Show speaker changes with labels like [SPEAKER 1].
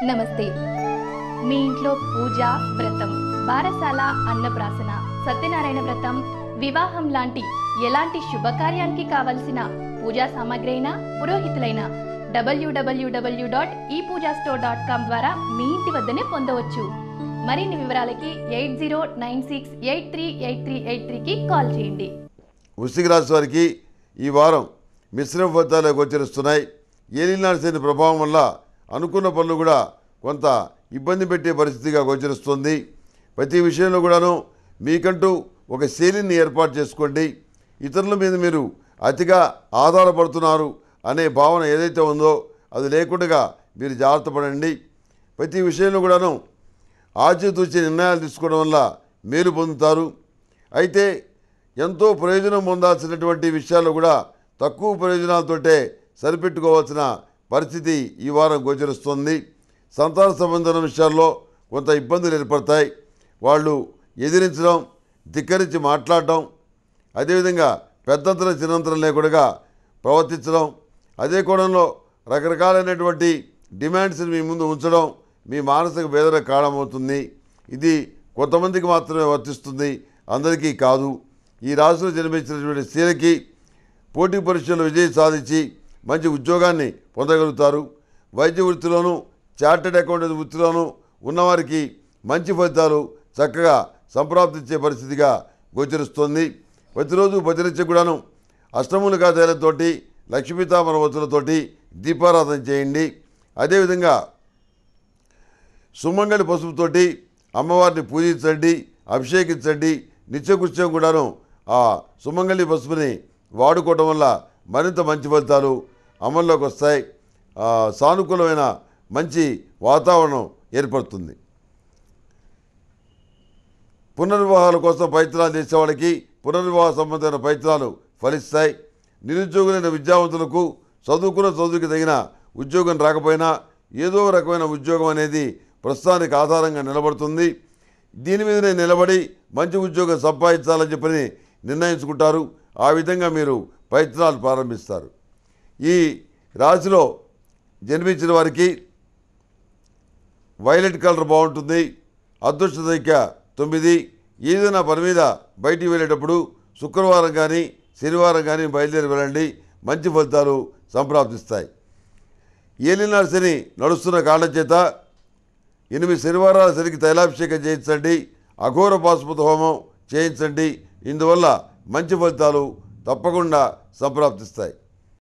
[SPEAKER 1] నమస్తే మీ ఇంట్లో పూజ వ్రతం బారసాల అన్నప్రాసన సత్యనారాయణ వ్రతం వివాహం లాంటి ఎలాంటి శుభకార్యానికి కావలసిన పూజా సామాగ్రి అయినా పురోహితులైన డబ్ల్యూడబ్ల్యూడబ్ల్యూ డాట్ ఈ పూజా స్టోర్ డాట్ కామ్ ద్వారా మీ ఇంటి వద్దనే పొందవచ్చు మరిన్ని వివరాలకి eight zero nine six eight three eight three eight త్రీకి కాల్ చేయండి
[SPEAKER 2] వృశ్చిక రాశి వారికి ఈ వారం మిశ్రమ ఫలితాలు గోచరిస్తున్నాయి ఏలినాడు శని ప్రభావం వల్ల అనుకున్న పనులు కూడా కొంత ఇబ్బంది పెట్టే పరిస్థితిగా గోచరిస్తుంది ప్రతి విషయంలో కూడాను మీకంటూ ఒక శైలిని ఏర్పాటు చేసుకోండి ఇతరుల మీద మీరు అతిగా ఆధారపడుతున్నారు అనే భావన ఏదైతే ఉందో అది లేకుండా మీరు జాగ్రత్త పడండి ప్రతి విషయంలో కూడాను ఆచితూచి నిర్ణయాలు తీసుకోవడం వల్ల మేలు పొందుతారు అయితే ఎంతో ప్రయోజనం పొందాల్సినటువంటి విషయాల్లో కూడా తక్కువ ప్రయోజనాలతోటే సరిపెట్టుకోవాల్సిన పరిస్థితి ఈ వారం గోచరిస్తుంది సంతాన సంబంధమైన విషయాల్లో కొంత ఇబ్బందులు ఏర్పడతాయి వాళ్ళు ఎదిరించడం ధిక్కరించి మాట్లాడటం అదేవిధంగా పెద్దంతరం చిన్నంతరం లేకుండా ప్రవర్తించడం అదే కోణంలో రకరకాలైనటువంటి డిమాండ్స్ని మీ ముందు ఉంచడం మీ మానసిక వేదన కారణమవుతుంది ఇది కొంతమందికి మాత్రమే వర్తిస్తుంది అందరికీ కాదు ఈ రాశిలో జన్మించినటువంటి స్త్రీలకి పోటీ పరీక్షల్లో విజయం సాధించి మంచి ఉద్యోగాన్ని పొందగలుగుతారు వైద్య వృత్తిలోనూ చార్టెడ్ అకౌంటెంట్ వృత్తిలోనూ ఉన్నవారికి మంచి ఫలితాలు చక్కగా సంప్రాప్తించే పరిస్థితిగా గోచరిస్తుంది ప్రతిరోజు భజనించ కూడాను అష్టములుగా తేలతోటి లక్ష్మీతామర వత్తులతోటి దీపారాధన చేయండి అదేవిధంగా సుమంగళి పసుపుతోటి అమ్మవారిని పూజించండి అభిషేకించండి నిత్యకృత్యం కూడాను ఆ సుమంగళి పసుపుని వాడుకోవడం వల్ల మరింత మంచి ఫలితాలు అమల్లోకి వస్తాయి ఆ, సానుకూలమైన మంచి వాతావరణం ఏర్పడుతుంది పునర్వివాహాల కోసం ప్రయత్నాలు చేసే వాళ్ళకి పునర్వివాహ సంబంధమైన ప్రయత్నాలు ఫలిస్తాయి నిరుద్యోగులైన విద్యావంతులకు చదువుకున్న చదువుకి తగిన ఉద్యోగం రాకపోయినా ఏదో రకమైన ఉద్యోగం అనేది ప్రస్తుతానికి ఆధారంగా నిలబడుతుంది దీని మీదనే నిలబడి మంచి ఉద్యోగం సంపాదించాలని చెప్పని నిర్ణయించుకుంటారు ఆ విధంగా మీరు ప్రయత్నాలు ప్రారంభిస్తారు ఈ రాశిలో జన్మించిన వారికి వైలెట్ కలర్ బాగుంటుంది అదృష్ట సంఖ్య తొమ్మిది ఏదైనా పని మీద బయటికి వెళ్ళేటప్పుడు శుక్రవారం కానీ శనివారం కానీ బయలుదేరి వెళ్ళండి మంచి ఫలితాలు సంప్రాప్తిస్తాయి ఏలినాడు శని నడుస్తున్న కారణం చేత ఎనిమిది శనివారాల శనికి తైలాభిషేకం చేయించండి అఘోర పాశుపత హోమం చేయించండి ఇందువల్ల మంచి ఫలితాలు తప్పకుండా సంప్రాప్తిస్తాయి